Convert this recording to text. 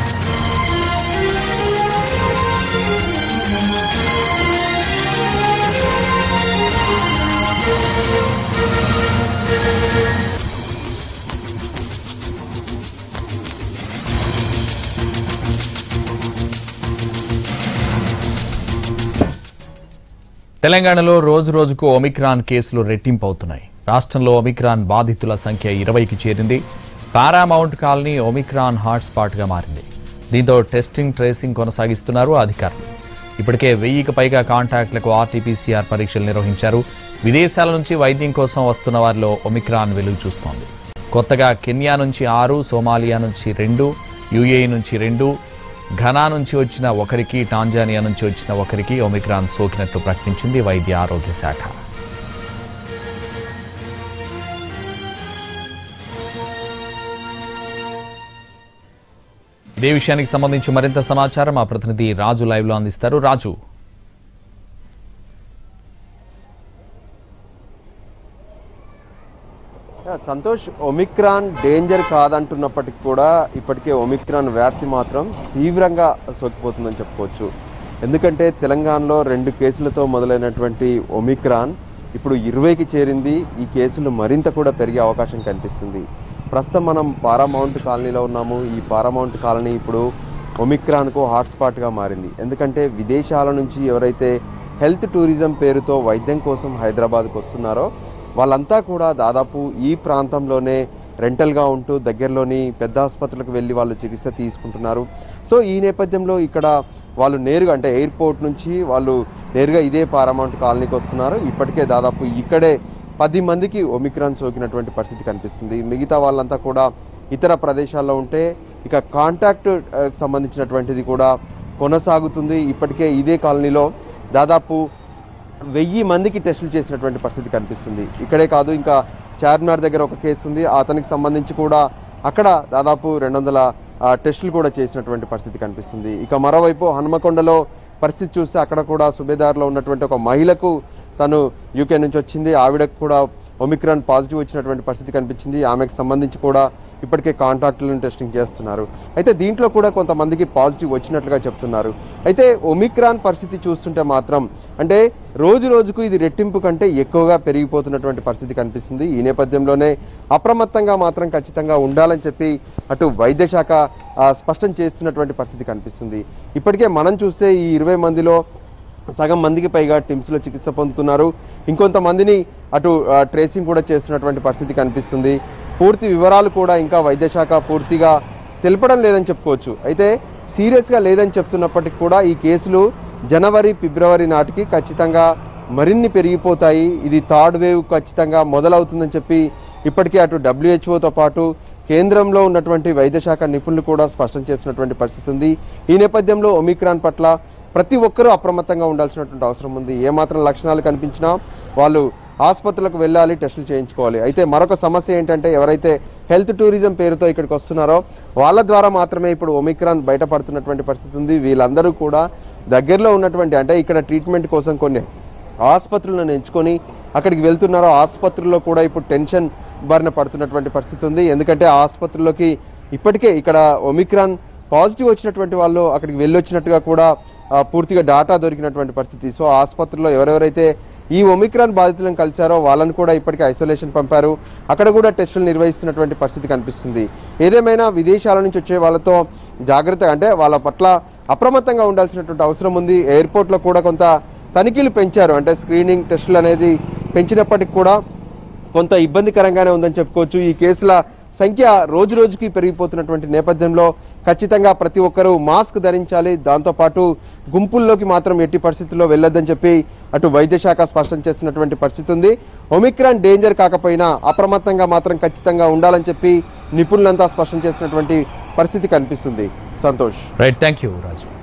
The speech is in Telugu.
తెలంగాణలో రోజు రోజుకు ఒమిక్రాన్ కేసులు రెట్టింపు అవుతున్నాయి రాష్ట్రంలో ఒమిక్రాన్ బాధితుల సంఖ్య ఇరవైకి చేరింది పారామౌంట్ కాలనీ ఒమిక్రాన్ హాట్స్పాట్గా మారింది దీంతో టెస్టింగ్ ట్రేసింగ్ కొనసాగిస్తున్నారు అధికారులు ఇప్పటికే వెయ్యికి పైగా కాంటాక్ట్లకు ఆర్టీపీసీఆర్ పరీక్షలు నిర్వహించారు విదేశాల నుంచి వైద్యం కోసం వస్తున్న వారిలో ఒమిక్రాన్ వెలుగు చూస్తోంది కొత్తగా కెన్యా నుంచి ఆరు సోమాలియా నుంచి రెండు యుఏఈ నుంచి రెండు ఘనా నుంచి వచ్చిన ఒకరికి టాంజానియా నుంచి వచ్చిన ఒకరికి ఒమిక్రాన్ సోకినట్లు ప్రకటించింది వైద్య ఆరోగ్య శాఖ ఇదే విషయానికి సంబంధించి మరింత సమాచారం మా ప్రతినిధి రాజు లైవ్ లో అందిస్తారు Raju yeah, Santosh omicron danger కాదంటున్నప్పటికీ కూడా ఇప్పటికే ఒమిక్రాన్ వ్యాప్తి మాత్రం తీవ్రంగా సోకిపోతుందని చెప్పుకోవచ్చు ఎందుకంటే తెలంగాణలో రెండు కేసులతో మొదలైనటువంటి ఒమిక్రాన్ ఇప్పుడు ఇరవైకి చేరింది ఈ కేసులు మరింత కూడా పెరిగే అవకాశం కనిపిస్తుంది ప్రస్తుతం మనం పారామౌంట్ కాలనీలో ఉన్నాము ఈ పారామౌంట్ కాలనీ ఇప్పుడు ఒమిక్రాన్కు హాట్స్పాట్గా మారింది ఎందుకంటే విదేశాల నుంచి ఎవరైతే హెల్త్ టూరిజం పేరుతో వైద్యం కోసం హైదరాబాద్కు వస్తున్నారో వాళ్ళంతా కూడా దాదాపు ఈ ప్రాంతంలోనే రెంటల్గా ఉంటూ దగ్గరలోని పెద్ద ఆసుపత్రులకు వెళ్ళి వాళ్ళు చికిత్స తీసుకుంటున్నారు సో ఈ నేపథ్యంలో ఇక్కడ వాళ్ళు నేరుగా అంటే ఎయిర్పోర్ట్ నుంచి వాళ్ళు నేరుగా ఇదే పారామౌంట్ కాలనీకి వస్తున్నారు ఇప్పటికే దాదాపు ఇక్కడే పది మందికి ఒమిక్రాన్ సోకినటువంటి పరిస్థితి కనిపిస్తుంది మిగతా వాళ్ళంతా కూడా ఇతర ప్రదేశాల్లో ఉంటే ఇక కాంటాక్ట్ ఆ, సంబంధించినటువంటిది కూడా కొనసాగుతుంది ఇప్పటికే ఇదే కాలనీలో దాదాపు వెయ్యి మందికి టెస్టులు చేసినటువంటి పరిస్థితి కనిపిస్తుంది ఇక్కడే కాదు ఇంకా చార్మినార్ దగ్గర ఒక కేసు ఉంది అతనికి సంబంధించి కూడా అక్కడ దాదాపు రెండు వందల ఆ, టెస్టులు కూడా చేసినటువంటి పరిస్థితి కనిపిస్తుంది ఇక మరోవైపు హనుమకొండలో పరిస్థితి చూస్తే అక్కడ కూడా సుబేదార్లో ఉన్నటువంటి ఒక మహిళకు తను యూకే నుంచి వచ్చింది ఆవిడకు కూడా ఒమిక్రాన్ పాజిటివ్ వచ్చినటువంటి పరిస్థితి కనిపించింది ఆమెకు సంబంధించి కూడా ఇప్పటికే కాంటాక్ట్లను టెస్టింగ్ చేస్తున్నారు అయితే దీంట్లో కూడా కొంతమందికి పాజిటివ్ వచ్చినట్లుగా చెప్తున్నారు అయితే ఒమిక్రాన్ పరిస్థితి చూస్తుంటే మాత్రం అంటే రోజు రోజుకు ఇది రెట్టింపు కంటే ఎక్కువగా పెరిగిపోతున్నటువంటి పరిస్థితి కనిపిస్తుంది ఈ నేపథ్యంలోనే అప్రమత్తంగా మాత్రం ఖచ్చితంగా ఉండాలని చెప్పి అటు వైద్య శాఖ ఆ, స్పష్టం చేస్తున్నటువంటి పరిస్థితి కనిపిస్తుంది ఇప్పటికే మనం చూస్తే ఈ ఇరవై మందిలో సగం మందికి పైగా టిమ్స్లో చికిత్స పొందుతున్నారు ఇంకొంతమందిని అటు ఆ, ట్రేసింగ్ కూడా చేస్తున్నటువంటి పరిస్థితి కనిపిస్తుంది పూర్తి వివరాలు కూడా ఇంకా వైద్య శాఖ పూర్తిగా తెలపడం లేదని చెప్పుకోవచ్చు అయితే సీరియస్గా లేదని చెప్తున్నప్పటికీ కూడా ఈ కేసులు జనవరి ఫిబ్రవరి నాటికి ఖచ్చితంగా మరిన్ని పెరిగిపోతాయి ఇది థర్డ్ వేవ్ ఖచ్చితంగా మొదలవుతుందని చెప్పి ఇప్పటికే అటు డబ్ల్యూహెచ్ఓతో పాటు కేంద్రంలో ఉన్నటువంటి వైద్య శాఖ నిపుణులు కూడా స్పష్టం చేసినటువంటి పరిస్థితి ఉంది ఈ నేపథ్యంలో ఒమిక్రాన్ పట్ల ప్రతి ఒక్కరూ అప్రమత్తంగా ఉండాల్సినటువంటి అవసరం ఉంది ఏమాత్రం లక్షణాలు కనిపించినా వాళ్ళు ఆసుపత్రులకు వెళ్ళాలి టెస్టులు చేయించుకోవాలి అయితే మరొక సమస్య ఏంటంటే ఎవరైతే హెల్త్ టూరిజం పేరుతో ఇక్కడికి వస్తున్నారో వాళ్ళ ద్వారా మాత్రమే ఇప్పుడు ఒమిక్రాన్ బయటపడుతున్నటువంటి పరిస్థితి ఉంది వీళ్ళందరూ కూడా దగ్గరలో ఉన్నటువంటి అంటే ఇక్కడ ట్రీట్మెంట్ కోసం కొన్ని ఆసుపత్రులను ఎంచుకొని అక్కడికి వెళ్తున్నారో ఆసుపత్రుల్లో కూడా ఇప్పుడు టెన్షన్ బారిన పడుతున్నటువంటి పరిస్థితి ఉంది ఎందుకంటే ఆ ఆసుపత్రుల్లోకి ఇప్పటికే ఇక్కడ ఒమిక్రాన్ పాజిటివ్ వచ్చినటువంటి వాళ్ళు అక్కడికి వెళ్ళొచ్చినట్టుగా కూడా ఆ, పూర్తిగా డాటా దొరికినటువంటి పరిస్థితి సో ఆ ఆసుపత్రిలో ఎవరెవరైతే ఈ ఒమిక్రాన్ బాధితులను కలిశారో వాళ్ళని కూడా ఇప్పటికే ఐసోలేషన్ పంపారు అక్కడ కూడా టెస్టులు నిర్వహిస్తున్నటువంటి పరిస్థితి కనిపిస్తుంది ఏదేమైనా విదేశాల నుంచి వచ్చే వాళ్ళతో జాగ్రత్త అంటే వాళ్ళ పట్ల అప్రమత్తంగా ఉండాల్సినటువంటి అవసరం ఉంది ఎయిర్పోర్ట్లో కూడా కొంత తనిఖీలు పెంచారు అంటే స్క్రీనింగ్ టెస్టులు అనేది పెంచినప్పటికి కూడా కొంత ఇబ్బందికరంగానే ఉందని చెప్పుకోవచ్చు ఈ కేసుల సంఖ్య రోజు రోజుకి పెరిగిపోతున్నటువంటి నేపథ్యంలో ఖచ్చితంగా ప్రతి ఒక్కరూ మాస్క్ ధరించాలి దాంతోపాటు గుంపుల్లోకి మాత్రం ఎట్టి పరిస్థితుల్లో వెళ్ళొద్దని చెప్పి అటు వైద్య శాఖ స్పష్టం చేసినటువంటి పరిస్థితి ఉంది ఒమిక్రాన్ డేంజర్ కాకపోయినా అప్రమత్తంగా మాత్రం ఖచ్చితంగా ఉండాలని చెప్పి నిపుణులంతా స్పష్టం చేసినటువంటి పరిస్థితి కనిపిస్తుంది Santosh right thank you Raju